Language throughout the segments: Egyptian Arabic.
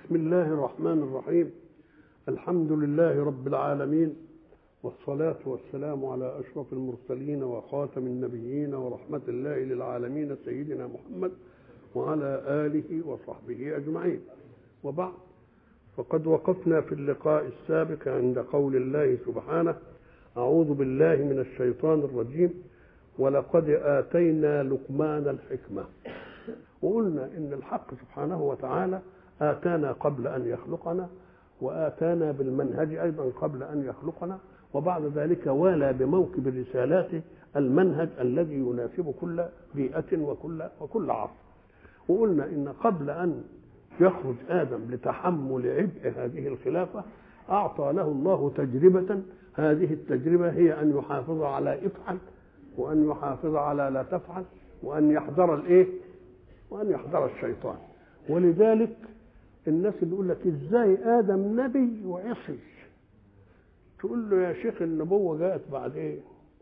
بسم الله الرحمن الرحيم الحمد لله رب العالمين والصلاة والسلام على أشرف المرسلين وخاتم النبيين ورحمة الله للعالمين سيدنا محمد وعلى آله وصحبه أجمعين وبعد فقد وقفنا في اللقاء السابق عند قول الله سبحانه أعوذ بالله من الشيطان الرجيم ولقد آتينا لقمان الحكمة وقلنا إن الحق سبحانه وتعالى آتانا قبل أن يخلقنا وآتانا بالمنهج أيضا قبل أن يخلقنا وبعد ذلك والى بموكب الرسالات المنهج الذي يناسب كل بيئة وكل وكل عصر وقلنا إن قبل أن يخرج آدم لتحمل عبء هذه الخلافة أعطى له الله تجربة هذه التجربة هي أن يحافظ على افعل وأن يحافظ على لا تفعل وأن يحذر الإيه؟ وأن يحذر الشيطان ولذلك الناس اللي يقول لك ازاي ادم نبي وعصي تقول له يا شيخ النبوه جاءت بعد ايه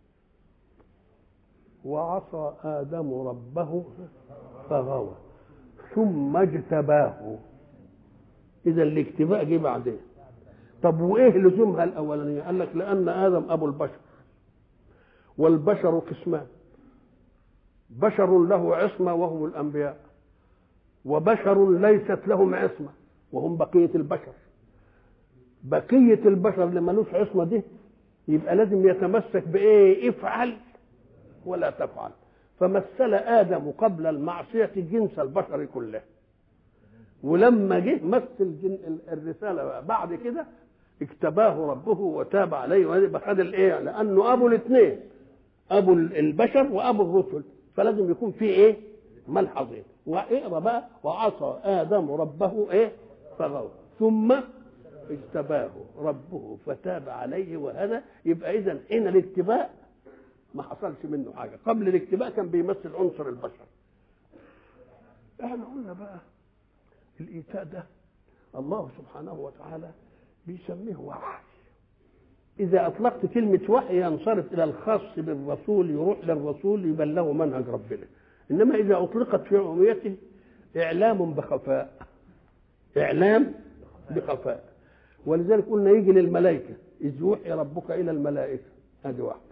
وعصى ادم ربه فغوى ثم اجتباه اذا الاجتباء جه بعدين طب وايه لزومها الاولانيه قال لك لان ادم ابو البشر والبشر قسمان بشر له عصمه وهم الانبياء وبشر ليست لهم عصمه وهم بقيه البشر بقيه البشر اللي ملوش عصمه دي يبقى لازم يتمسك بايه افعل ولا تفعل فمثل ادم قبل المعصيه جنس البشر كله ولما جه مثل جن الرساله بقى بعد كده اجتباه ربه وتاب عليه ويبقى خد الايه لانه ابو الاثنين ابو البشر وابو الرسل فلازم يكون في ايه ملحظين واقرا بقى وعصى ادم ربه ايه فغوى ثم اجتباه ربه فتاب عليه وهذا يبقى اذا حين الاتباع ما حصلش منه حاجه قبل الاتباع كان بيمثل عنصر البشر احنا قلنا بقى الايتاء ده الله سبحانه وتعالى بيسميه وحي إذا أطلقت كلمة وحي ينصرف إلى الخاص بالرسول يروح للرسول يبلغه منهج ربنا إنما إذا أطلقت في عموميته إعلام بخفاء إعلام بخفاء ولذلك قلنا يجي للملائكة إذ يوحي ربك إلى الملائكة هذه واحدة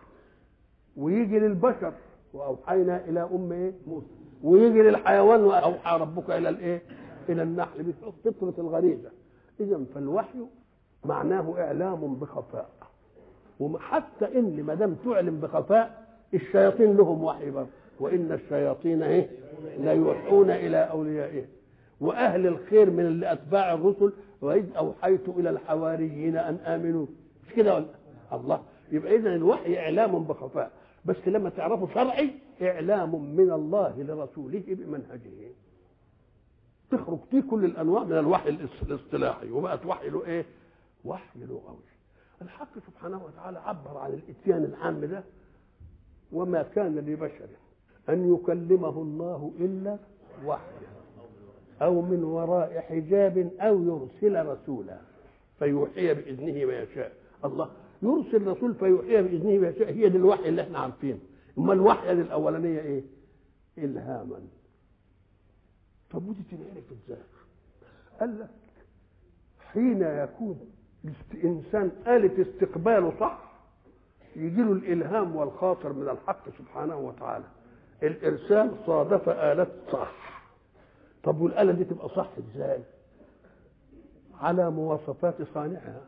ويجي للبشر وأوحينا إلى أم إيه؟ موسى ويجي للحيوان وأوحى ربك إلى الإيه؟ إلى النحل بفطرة الغريزة إذا فالوحي معناه إعلام بخفاء وحتى إن ما دام تعلم بخفاء الشياطين لهم وحي برضه وإن الشياطين إيه؟ لا يوحون إلى أوليائهم وأهل الخير من اللي أتباع الرسل وإذ أوحيت إلى الحواريين أن آمنوا مش كده ولا الله يبقى إذا الوحي إعلام بخفاء بس لما تعرفوا شرعي إعلام من الله لرسوله بمنهجه تخرج فيه كل الأنواع من الوحي الاصطلاحي وبقت وحي له إيه؟ وحي لغوي الحق سبحانه وتعالى عبر عن الاتيان العام ده وما كان لبشر أن يكلمه الله إلا وحيا أو من وراء حجاب أو يرسل رسولا فيوحي بإذنه ما يشاء الله يرسل رسول فيوحي بإذنه ما يشاء هي دي الوحي اللي احنا عارفينه أما الوحي دي الأولانية إيه؟ إلهاما طب ودي تنعرف إزاي؟ قال لك حين يكون الإنسان آلة استقباله صح يجي له الإلهام والخاطر من الحق سبحانه وتعالى الارسال صادف الات صح طب والاله دي تبقى صح ازاي على مواصفات صانعها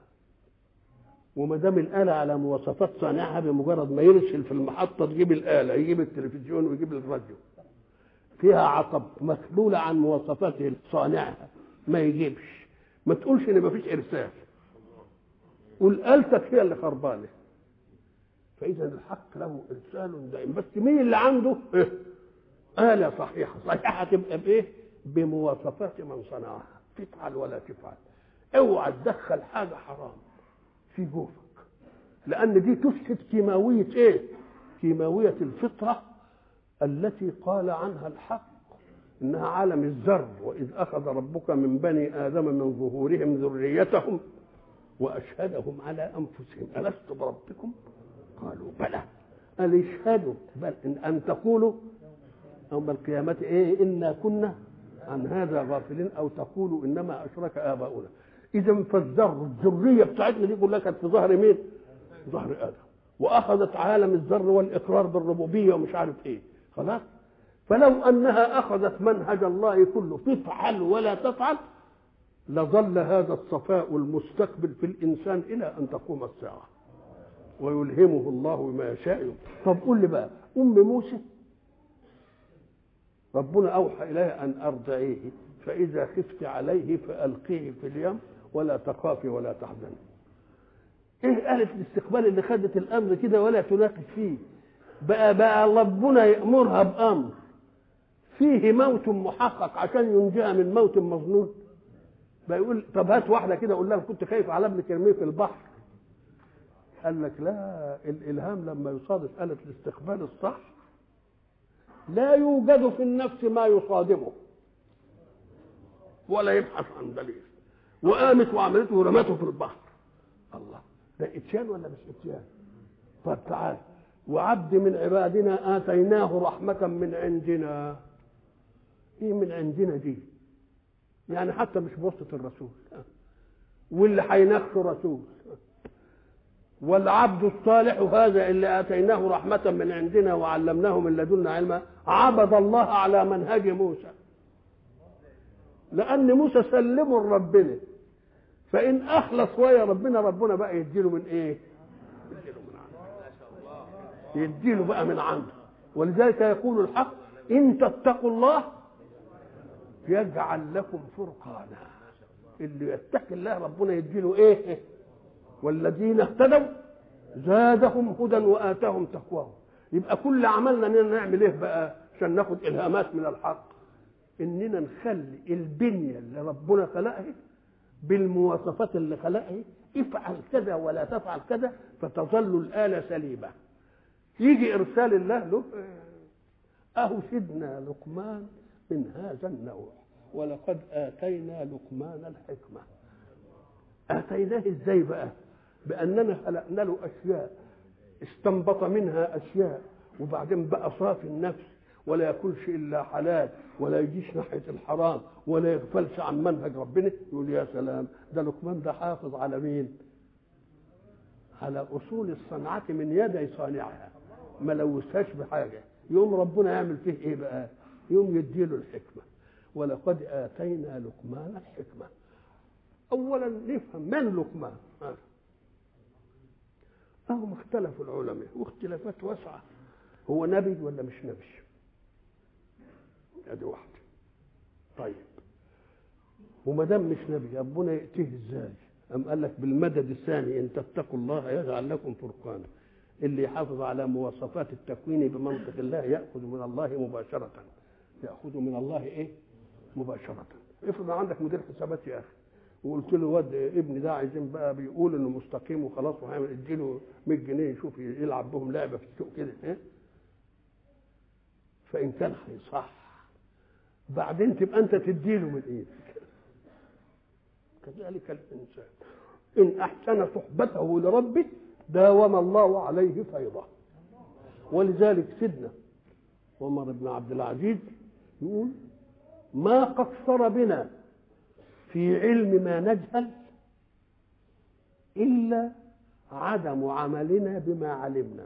وما دام الاله على مواصفات صانعها بمجرد ما يرسل في المحطه تجيب الاله يجيب التلفزيون ويجيب الراديو فيها عطب مخلوله عن مواصفات صانعها ما يجيبش ما تقولش ان مفيش ارسال قول آلتك هي اللي خربانه فإذا الحق له إرسال دائم بس مين اللي عنده؟ إيه؟ آلة صحيحة صحيحة تبقى بإيه؟ بمواصفات من صنعها تفعل ولا تفعل اوعى تدخل حاجة حرام في جوفك لأن دي تفسد كيماوية إيه؟ كيماوية الفطرة التي قال عنها الحق إنها عالم الذر وإذ أخذ ربك من بني آدم من ظهورهم ذريتهم وأشهدهم على أنفسهم ألست بربكم؟ قالوا بلى قال اشهدوا بل إن, أن تقولوا يوم القيامة إيه إنا كنا عن هذا غافلين او تقولوا انما اشرك اباؤنا اذا فالذر الذريه بتاعتنا دي كلها كانت في ظهر مين؟ ظهر ادم واخذت عالم الذر والاقرار بالربوبيه ومش عارف ايه خلاص فلو انها اخذت منهج الله كله تفعل ولا تفعل لظل هذا الصفاء المستقبل في الانسان الى ان تقوم الساعه ويلهمه الله بما يشاء طب قول لي بقى ام موسى ربنا اوحى اليها ان ارضعيه فاذا خفت عليه فالقيه في اليم ولا تخافي ولا تحزني ايه قالت الاستقبال اللي خدت الامر كده ولا تناقش فيه بقى بقى ربنا يامرها بامر فيه موت محقق عشان ينجيها من موت مظنون بيقول طب هات واحده كده قول لها كنت خايف على ابنك ارميه في البحر قال لك لا الالهام لما يصادف آلة الاستقبال الصح لا يوجد في النفس ما يصادمه ولا يبحث عن دليل وقامت وعملته ورمته في البحر الله ده اتيان ولا مش اتيان طب تعال وعبد من عبادنا اتيناه رحمه من عندنا ايه من عندنا دي يعني حتى مش بواسطه الرسول واللي هيناقشه رسول والعبد الصالح هذا اللي اتيناه رحمه من عندنا وعلمناه من لدنا علما عبد الله على منهج موسى لان موسى سلمه لربنا فان اخلص ويا ربنا ربنا بقى يديله من ايه يديله من عنده يديله بقى من عنده ولذلك يقول الحق ان تتقوا الله يجعل لكم فرقانا اللي يتقي الله ربنا يديله ايه والذين اهتدوا زادهم هدى واتاهم تقواهم يبقى كل عملنا اننا نعمل ايه بقى عشان ناخد الهامات من الحق اننا نخلي البنيه اللي ربنا خلقها بالمواصفات اللي خلقها افعل كذا ولا تفعل كذا فتظل الآلة سليمة يجي إرسال الله له أهو سيدنا لقمان من هذا النوع ولقد آتينا لقمان الحكمة آتيناه إزاي بقى بأننا خلقنا له أشياء استنبط منها أشياء وبعدين بقى صافي النفس ولا ياكلش الا حلال ولا يجيش ناحيه الحرام ولا يغفلش عن منهج ربنا يقول يا سلام ده لقمان ده حافظ على مين؟ على اصول الصنعه من يدي صانعها ما لوثهاش بحاجه يوم ربنا يعمل فيه ايه بقى؟ يوم يديله الحكمه ولقد اتينا لقمان الحكمه اولا نفهم من لقمان هم اختلفوا العلماء واختلافات واسعه هو نبي ولا مش نبي ادي واحده طيب وما دام مش نبي ربنا ياتيه ازاي أم قال لك بالمدد الثاني ان تتقوا الله يجعل لكم فرقانا اللي يحافظ على مواصفات التكوين بمنطق الله ياخذ من الله مباشره ياخذ من الله ايه مباشره افرض عندك مدير حسابات يا اخي وقلت له واد ابني ده عايزين بقى بيقول انه مستقيم وخلاص وهيعمل اديله 100 جنيه يشوف يلعب بهم لعبه في السوق كده ايه فان كان هيصح بعدين تبقى انت تديله من ايدك كذلك الانسان ان احسن صحبته لربه داوم الله عليه فيضه ولذلك سيدنا عمر بن عبد العزيز يقول ما قصر بنا في علم ما نجهل الا عدم عملنا بما علمنا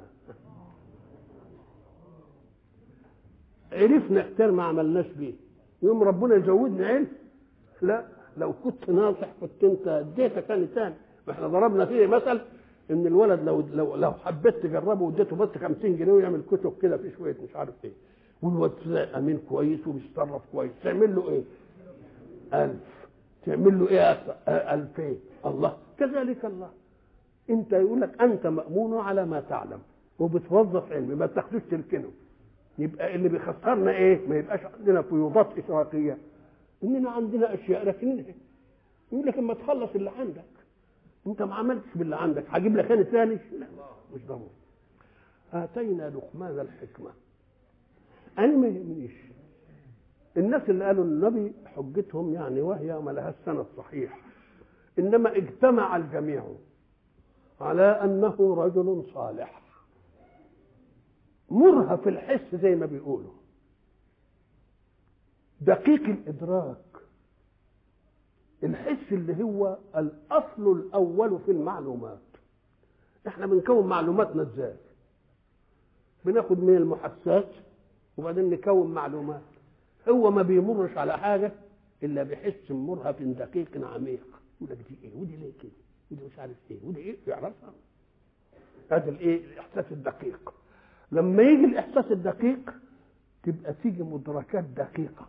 عرفنا كتير ما عملناش بيه يوم ربنا يزودني علم لا لو كنت ناصح كنت انت اديتك تاني تاني ما احنا ضربنا فيه مثل ان الولد لو لو لو حبيت تجربه واديته بس 50 جنيه ويعمل كتب كده في شويه مش عارف ايه والواد طلع امين كويس وبيتصرف كويس تعمل له ايه؟ ألف تعمل له ايه ألفين الله كذلك الله انت يقول لك انت مامون على ما تعلم وبتوظف علم ما بتاخدوش تركنه يبقى اللي بيخسرنا ايه؟ ما يبقاش عندنا فيوضات اشراقيه اننا عندنا اشياء لكن يقول لك اما تخلص اللي عندك انت ما عملتش باللي عندك هجيب لك انا ثاني لا مش ضروري اتينا لقمان الحكمه انا ما يهمنيش الناس اللي قالوا النبي حجتهم يعني وهي ما لها السند صحيح انما اجتمع الجميع على انه رجل صالح مرهف الحس زي ما بيقولوا دقيق الادراك الحس اللي هو الاصل الاول في المعلومات احنا بنكون معلوماتنا ازاي بناخد من المحسات وبعدين نكون معلومات هو ما بيمرش على حاجه الا بحس مرهف دقيق عميق يقول لك دي ايه ودي ليه كده ودي مش عارف ايه ودي ايه يعرفها هذا الايه الاحساس الدقيق لما يجي الاحساس الدقيق تبقى تيجي مدركات دقيقه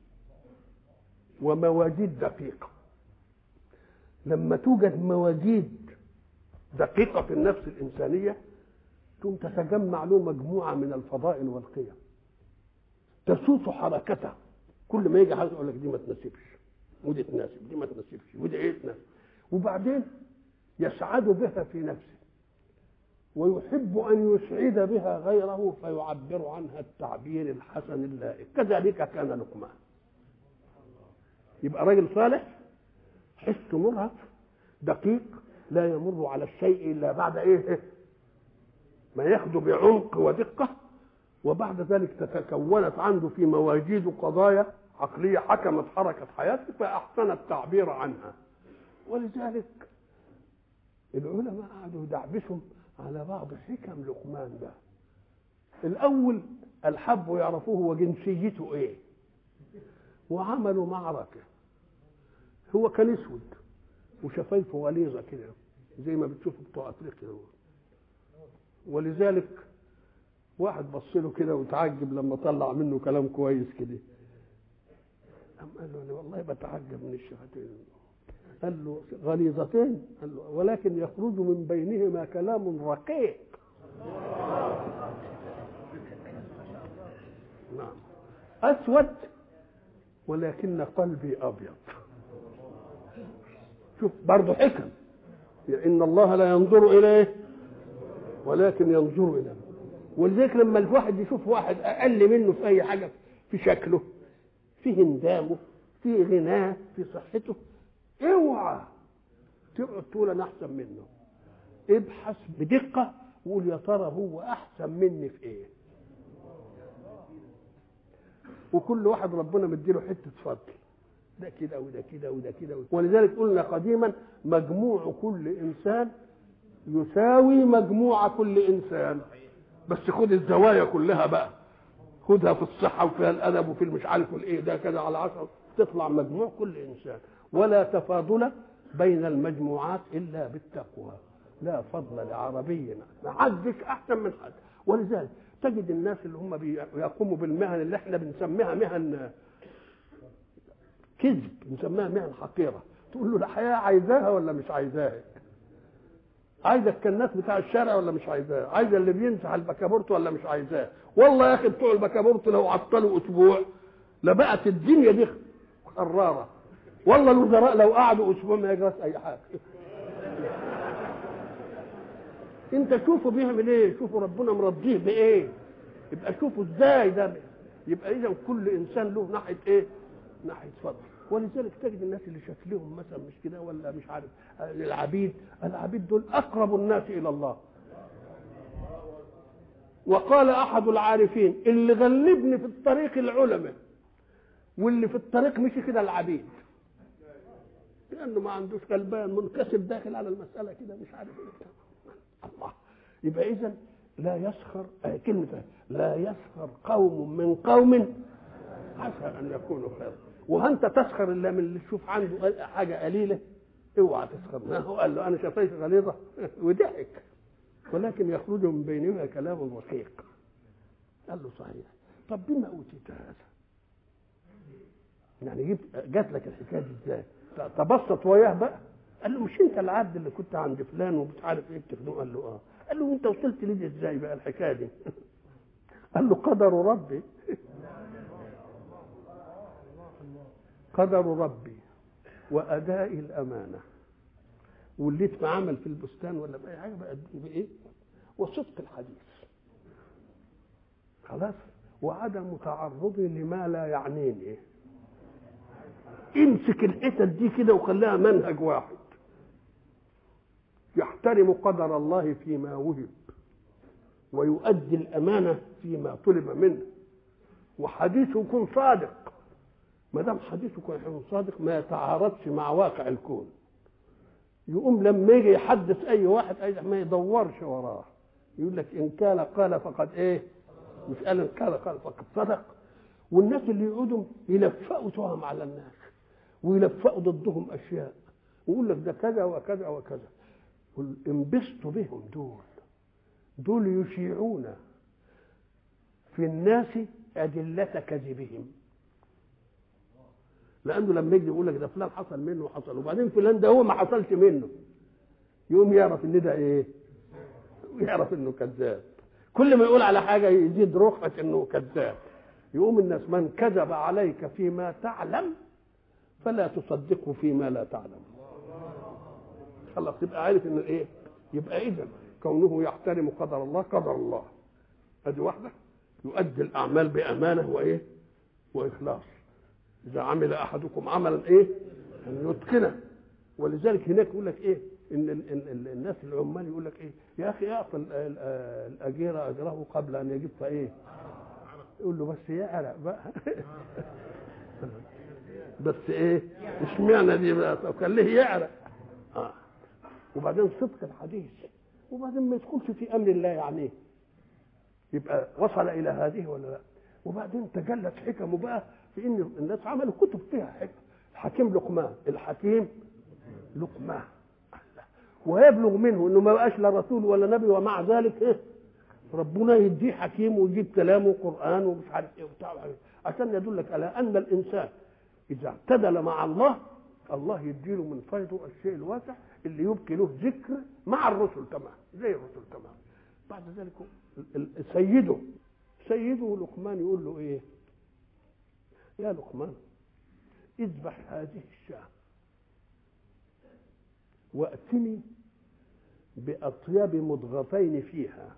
ومواجيد دقيقه لما توجد مواجيد دقيقه في النفس الانسانيه ثم تتجمع له مجموعه من الفضائل والقيم تسوس حركته كل ما يجي حاجه يقول لك دي ما تناسبش ودي تناسب دي ما تناسبش ودي ايه تناسب وبعدين يسعد بها في نفسه ويحب ان يسعد بها غيره فيعبر عنها التعبير الحسن اللائق كذلك كان لقمان يبقى راجل صالح حس مرهف دقيق لا يمر على الشيء الا بعد ايه ما ياخده بعمق ودقه وبعد ذلك تتكونت عنده في مواجيد قضايا عقليه حكمت حركه حياته فاحسن التعبير عنها ولذلك العلماء قعدوا يدعبسوا على بعض حكم لقمان ده الاول الحب يعرفوه وجنسيته ايه وعملوا معركه هو كان اسود وشفايفه غليظه كده زي ما بتشوفوا بتوع افريقيا ولذلك واحد بص له كده وتعجب لما طلع منه كلام كويس كده قام قال له أنا والله بتعجب من الشفتين قال له غليظتين قال له ولكن يخرج من بينهما كلام رقيق نعم اسود ولكن قلبي ابيض شوف برضه حكم ان الله لا ينظر اليه ولكن ينظر الى ولذلك لما الواحد يشوف واحد اقل منه في اي حاجه في شكله في هندامه في غناه في صحته اوعى تقعد تقول انا احسن منه ابحث بدقه وقول يا ترى هو احسن مني في ايه وكل واحد ربنا مديله حته فضل ده كده وده كده وده كده ولذلك قلنا قديما مجموع كل انسان يساوي مجموع كل انسان بس خد الزوايا كلها بقى خدها في الصحه وفيها الادب وفي المش عارف والايه ده كده على عشرة تطلع مجموع كل انسان ولا تفاضل بين المجموعات الا بالتقوى لا فضل لعربي ما حدش احسن من حد ولذلك تجد الناس اللي هم بيقوموا بالمهن اللي احنا بنسميها مهن كذب بنسميها مهن حقيره تقول له الحياه عايزاها ولا مش عايزاها عايزه الكناس بتاع الشارع ولا مش عايزاه عايزه اللي بينسح البكابورت ولا مش عايزاه والله يا اخي بتوع البكابورت لو عطلوا اسبوع لبقت الدنيا دي قراره والله الوزراء لو قعدوا اسبوع ما يجراش اي حاجه انت شوفوا بيعمل ايه شوفوا ربنا مرضيه بايه يبقى شوفوا ازاي ده يبقى اذا كل انسان له ناحيه ايه ناحيه فضل ولذلك تجد الناس اللي شكلهم مثلا مش كده ولا مش عارف العبيد العبيد دول اقرب الناس الى الله وقال احد العارفين اللي غلبني في الطريق العلماء واللي في الطريق مشي كده العبيد لانه ما عندوش غلبان منكسر داخل على المساله كده مش عارف ايه الله يبقى اذا لا يسخر آه كلمه لا يسخر قوم من قوم عسى ان يكونوا خيرا وانت تسخر الا من اللي تشوف عنده حاجه قليله اوعى تسخر ما هو قال له انا شفايفي غليظه وضحك ولكن يخرج من بينهما كلام رقيق قال له صحيح طب بما اوتيت هذا يعني جبت جات لك الحكايه دي ازاي تبسط وياه بقى قال له مش انت العبد اللي كنت عند فلان ومش عارف ايه بتخدمه قال له اه قال له انت وصلت لي ازاي بقى الحكايه دي قال له قدر ربي قدر ربي واداء الامانه وليت بعمل في البستان ولا باي حاجه بقى بايه وصدق الحديث خلاص وعدم تعرضي لما لا يعنيني امسك الحتت دي كده وخليها منهج واحد يحترم قدر الله فيما وهب ويؤدي الأمانة فيما طلب منه وحديثه يكون صادق ما دام حديثه يكون صادق ما يتعارضش مع واقع الكون يقوم لما يجي يحدث اي واحد اي ما يدورش وراه يقول لك ان كان قال فقد ايه مش قال ان كان قال فقد صدق والناس اللي يقعدوا يلفقوا تهم على الناس ويلفقوا ضدهم اشياء ويقول لك ده كذا وكذا وكذا قل انبسطوا بهم دول دول يشيعون في الناس أدلة كذبهم لأنه لما يجي يقول لك ده فلان حصل منه وحصل وبعدين فلان ده هو ما حصلش منه يقوم يعرف ان ده ايه يعرف انه كذاب كل ما يقول على حاجة يزيد رخصة انه كذاب يقوم الناس من كذب عليك فيما تعلم فلا تصدقه فيما لا تعلم خلاص تبقى عارف ان ايه يبقى اذا كونه يحترم قدر الله قدر الله ادي واحده يؤدي الاعمال بامانه وايه واخلاص اذا عمل احدكم عملا ايه ان يتقنه ولذلك هناك يقول لك ايه ان ال ال ال الناس العمال يقول لك ايه يا اخي اعطي الاجير اجره قبل ان يجب ايه يقول له بس يعرق بقى بس ايه اشمعنى دي بقى كان ليه يعرق آه. وبعدين صدق الحديث وبعدين ما يدخلش في امر الله يعني يبقى وصل الى هذه ولا لا وبعدين تجلت حكمه بقى في ان الناس عملوا كتب فيها حكم الحكيم لقمان الحكيم لقمان ويبلغ منه انه ما بقاش لا رسول ولا نبي ومع ذلك ايه ربنا يديه حكيم ويجيب كلامه قران ومش عارف ايه وبتاع عشان يدلك على ان الانسان اذا اعتدل مع الله الله يديله من فيضه الشيء الواسع اللي يبقي له ذكر مع الرسل تمام زي الرسل تمام بعد ذلك سيده سيده لقمان يقول له ايه يا لقمان اذبح هذه الشاة واتني باطيب مضغتين فيها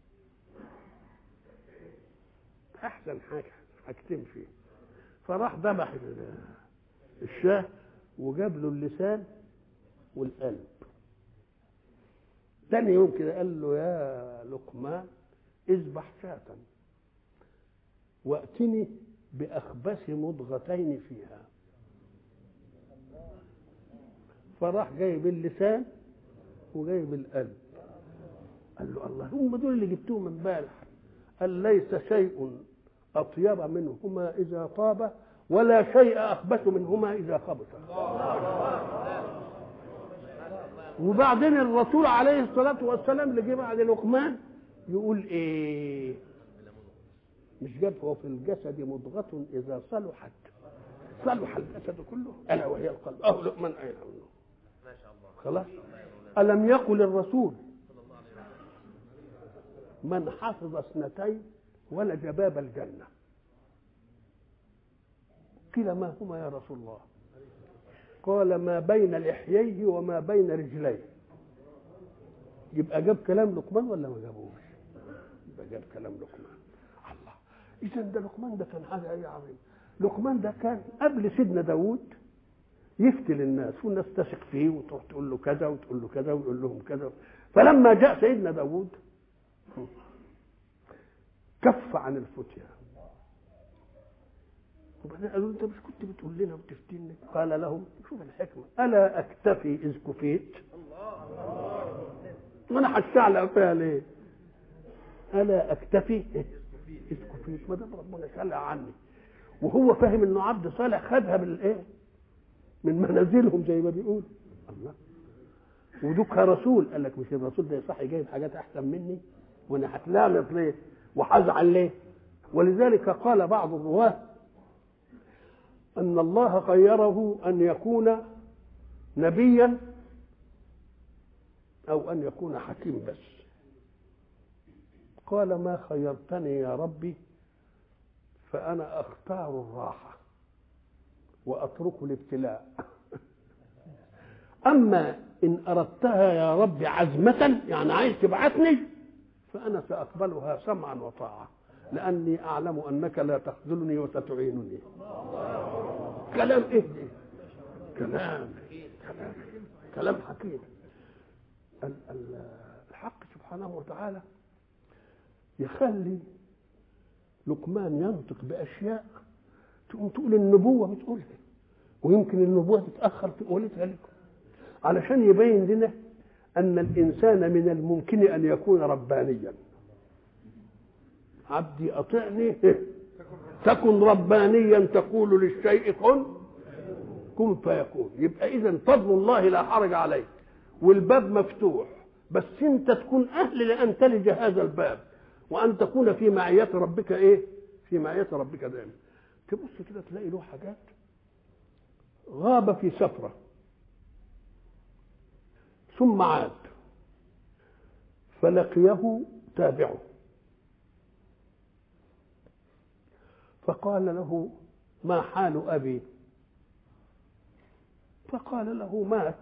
احسن حاجه حاجتين فيه فراح ذبح الشاه وجاب له اللسان والقلب تاني يوم كده قال له يا لقمان اذبح شاة واتني باخبث مضغتين فيها فراح جايب اللسان وجايب القلب قال له الله هم دول اللي جبتوهم امبارح قال ليس شيء اطيب منهما اذا طاب ولا شيء اخبث منهما اذا خبث وبعدين الرسول عليه الصلاه والسلام اللي جه بعد لقمان يقول ايه مش جاب هو في الجسد مضغة إذا صلحت صلح الجسد كله ألا وهي القلب أهو لقمان أين منه ما شاء الله خلاص ألم يقل الرسول من حفظ اثنتين ولج باب الجنة قيل ما هما يا رسول الله قال ما بين لحييه وما بين رجليه يبقى جاب كلام لقمان ولا ما جابوش يبقى جاب كلام لقمان الله اذا ده لقمان ده كان حاجه ايه عظيمه لقمان ده كان قبل سيدنا داوود يفتي للناس والناس تثق فيه وتروح تقول له كذا وتقول له كذا ويقول لهم كذا فلما جاء سيدنا داوود كف عن الفتيا وبعدين قالوا انت مش كنت بتقول لنا وتفتينا قال لهم شوف الحكمه الا اكتفي اذ كفيت وانا هشعلق فيها ليه الا اكتفي اذ كفيت ما دام ربنا شلع عني وهو فاهم انه عبد صالح خدها بالايه من منازلهم زي ما بيقول الله ودوك رسول قال لك مش الرسول ده صح جايب حاجات احسن مني وانا هتلامط ليه وهزعل ليه ولذلك قال بعض الرواه ان الله خيره ان يكون نبيا او ان يكون حكيم بس قال ما خيرتني يا ربي فانا اختار الراحه واترك الابتلاء اما ان اردتها يا رب عزمه يعني عايز تبعثني فانا ساقبلها سمعا وطاعه لاني اعلم انك لا تخذلني وستعينني كلام ايه ده؟ كلام كلام كلام حكيم ال- ال- الحق سبحانه وتعالى يخلي لقمان ينطق باشياء تقوم تقول النبوة بتقولها ويمكن النبوة تتأخر في قولتها لكم علشان يبين لنا أن الإنسان من الممكن أن يكون ربانيا عبدي أطعني تكن ربانيا تقول للشيء كن كن فيكون يبقى إذا فضل الله لا حرج عليك والباب مفتوح بس أنت تكون أهل لأن تلج هذا الباب وأن تكون في معية ربك إيه؟ في معية ربك دائما تبص كده تلاقي له حاجات غاب في سفرة ثم عاد فلقيه تابعه فقال له ما حال أبي فقال له مات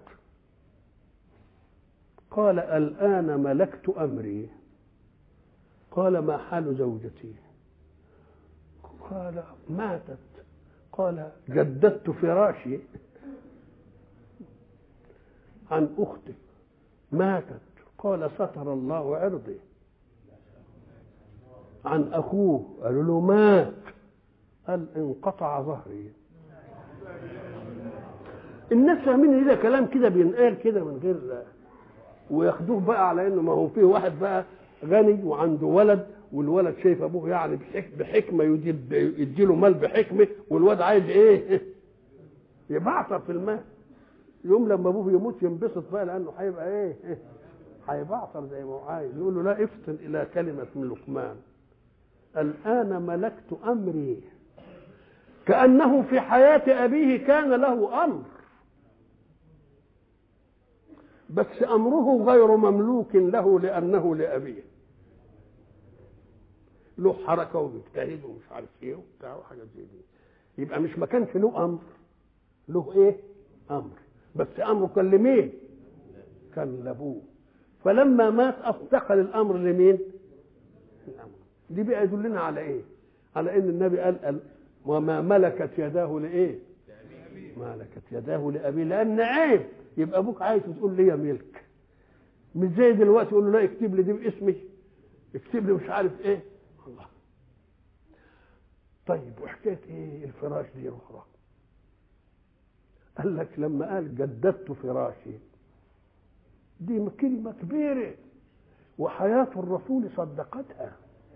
قال الآن ملكت أمري قال ما حال زوجتي قال ماتت قال جددت فراشي عن أختي ماتت قال ستر الله عرضي عن أخوه قالوا له مات قال انقطع ظهري الناس فاهمين ان ده كلام كده بينقال كده من غير وياخدوه بقى على انه ما هو فيه واحد بقى غني وعنده ولد والولد شايف ابوه يعني بحكمه يديله مال بحكمه والواد عايز ايه؟ يبعثر في المال يوم لما ابوه يموت ينبسط بقى لانه هيبقى ايه؟ هيبعثر زي ما هو عايز يقول له لا افتن الى كلمه من لقمان الان ملكت امري كانه في حياه ابيه كان له امر بس امره غير مملوك له لانه لابيه له حركه وبيجتهد ومش عارف ايه وبتاع وحاجات زي دي يبقى مش ما كانش له امر له ايه امر بس امره كان لمين كان لابوه فلما مات انتقل الامر لمين الامر دي بقى يدلنا على ايه على ان النبي قال, قال وما ملكت يداه لايه ملكت يداه لابيه لان عيب يبقى ابوك عايز تقول لي ملك مش زي دلوقتي يقول له لا اكتب لي دي باسمي اكتب لي مش عارف ايه الله طيب وحكايه ايه الفراش دي اخرى قال لك لما قال جددت فراشي دي كلمة كبيرة وحياة الرسول صدقتها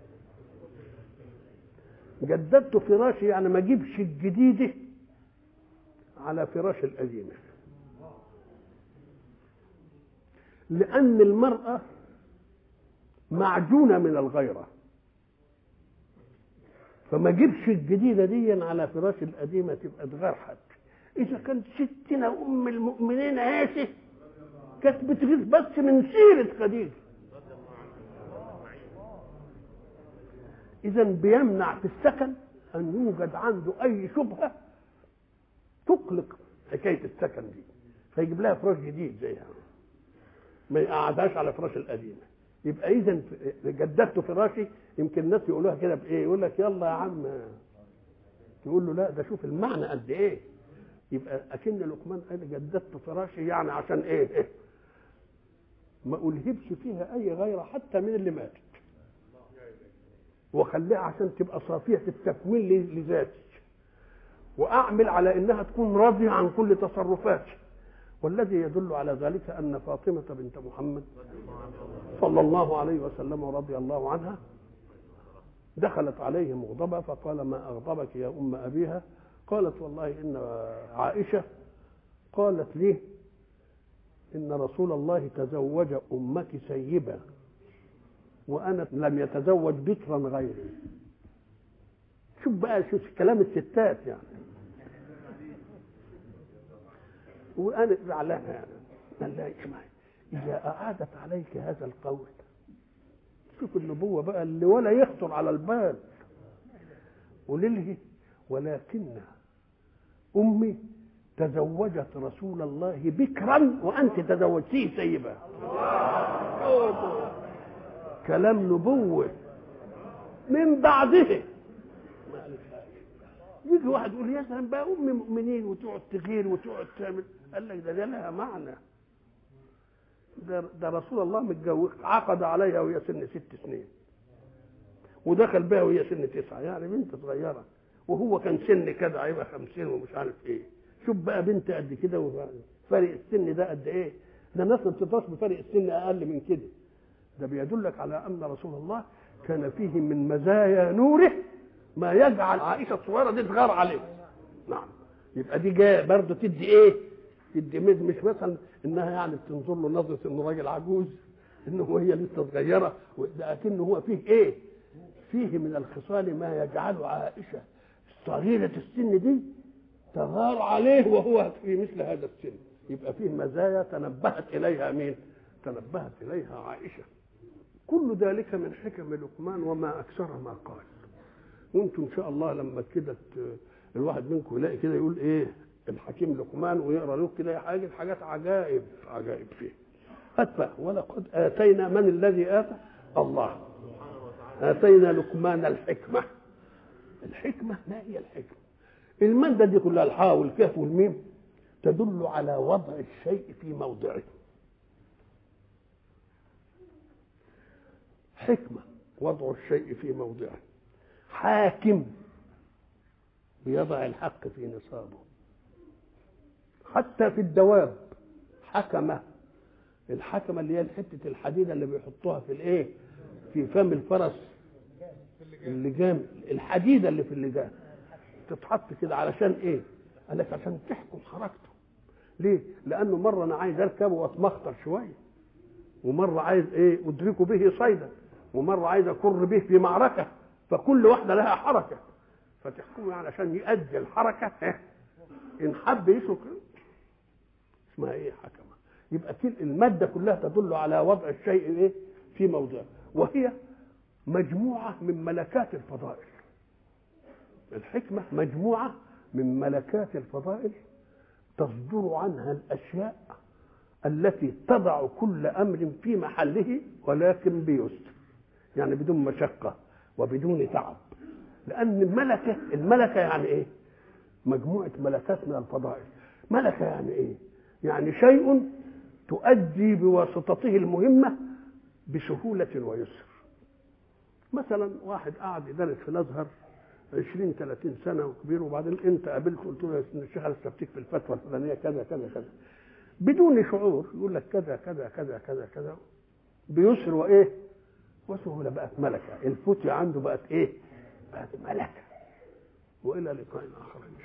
جددت فراشي يعني ما اجيبش الجديدة على فراش القديمة لأن المرأة معجونة من الغيرة فما جيبش الجديدة دي على فراش القديمة تبقى اتغرحت إذا كانت ستنا أم المؤمنين عائشة كانت بتغيظ بس من سيرة خديجة إذا بيمنع في السكن أن يوجد عنده أي شبهة تقلق حكاية السكن دي فيجيب لها فراش جديد زيها ما يقعدهاش على فراش القديمة يبقى إذا جددت فراشي يمكن الناس يقولوها كده بإيه يقول لك يلا يا عم يقول له لا ده شوف المعنى قد إيه يبقى أكن لقمان قال جددت فراشي يعني عشان إيه, إيه ما ألهبش فيها أي غيرة حتى من اللي ماتت وخليها عشان تبقى صافية التكوين لذاتي وأعمل على إنها تكون راضية عن كل تصرفاتي والذي يدل على ذلك أن فاطمة بنت محمد صلى الله عليه وسلم ورضي الله عنها دخلت عليه مغضبة فقال ما أغضبك يا أم أبيها قالت والله إن عائشة قالت لي إن رسول الله تزوج أمك سيبا وأنا لم يتزوج بكرا غيري شوف بقى شوف كلام الستات يعني وأنا زعلانة يعني قال لا اسمعي إذا أعادت عليك هذا القول شوف النبوة بقى اللي ولا يخطر على البال ولله ولكن أمي تزوجت رسول الله بكرا وأنت تزوجتيه سيبا كلام نبوة من بعده يجي واحد يقول يا سلام بقى أم مؤمنين وتقعد تغير وتقعد تعمل قال لك ده, ده لها معنى ده, ده رسول الله متجوز عقد عليها وهي سن ست سنين ودخل بها وهي سن تسعة يعني بنت صغيرة وهو كان سن كده هيبقى 50 ومش عارف ايه شوف بقى بنت قد كده وفرق السن ده قد ايه ده الناس ما بتقدرش بفرق السن اقل من كده ده بيدلك على ان رسول الله كان فيه من مزايا نوره ما يجعل عائشه الصغيره دي تغار عليه نعم يبقى دي جايه برضه تدي ايه تدي مز مش مثلا انها يعني بتنظر له نظره انه راجل عجوز انه هي لسه صغيره ده اكنه هو فيه ايه فيه من الخصال ما يجعل عائشه صغيره السن دي تغار عليه وهو في مثل هذا السن يبقى فيه مزايا تنبهت اليها مين تنبهت اليها عائشه كل ذلك من حكم لقمان وما اكثر ما قال وانتم ان شاء الله لما كده ت- الواحد منكم يلاقي كده يقول ايه الحكيم لقمان ويقرا له كده حاجه حاجات عجائب عجائب فيه اتبع ولقد اتينا من الذي اتى الله اتينا لقمان الحكمه الحكمه ما هي الحكمه الماده دي كلها الحاء والكاف والميم تدل على وضع الشيء في موضعه حكمه وضع الشيء في موضعه حاكم بيضع الحق في نصابه حتى في الدواب حكمه الحكمه اللي هي حته الحديده اللي بيحطوها في الايه في فم الفرس اللجام الحديده اللي في اللجام تتحط كده علشان ايه قال لك عشان تحكم حركته ليه لانه مره انا عايز اركبه واتمخطر شويه ومره عايز ايه ادرك به صيدا ومره عايز اكر به في معركه فكل واحده لها حركه فتحكمه يعني عشان يؤدي الحركه إيه؟ ان حب يشرك اسمها ايه حكمه يبقى كل الماده كلها تدل على وضع الشيء ايه في موضعه وهي مجموعه من ملكات الفضائل الحكمه مجموعه من ملكات الفضائل تصدر عنها الاشياء التي تضع كل امر في محله ولكن بيسر يعني بدون مشقه وبدون تعب لان الملكه الملكه يعني ايه مجموعه ملكات من الفضائل ملكه يعني ايه يعني شيء تؤدي بواسطته المهمه بسهوله ويسر مثلا واحد قاعد يدرس في الازهر 20 30 سنه وكبير وبعدين انت قابلته قلت له يا الشيخ انا استفتيك في الفتوى الفلانيه كذا كذا كذا بدون شعور يقول لك كذا كذا كذا كذا كذا بيسر وايه وسهوله بقت ملكه الفتية عنده بقت ايه بقت ملكه والى لقاء اخر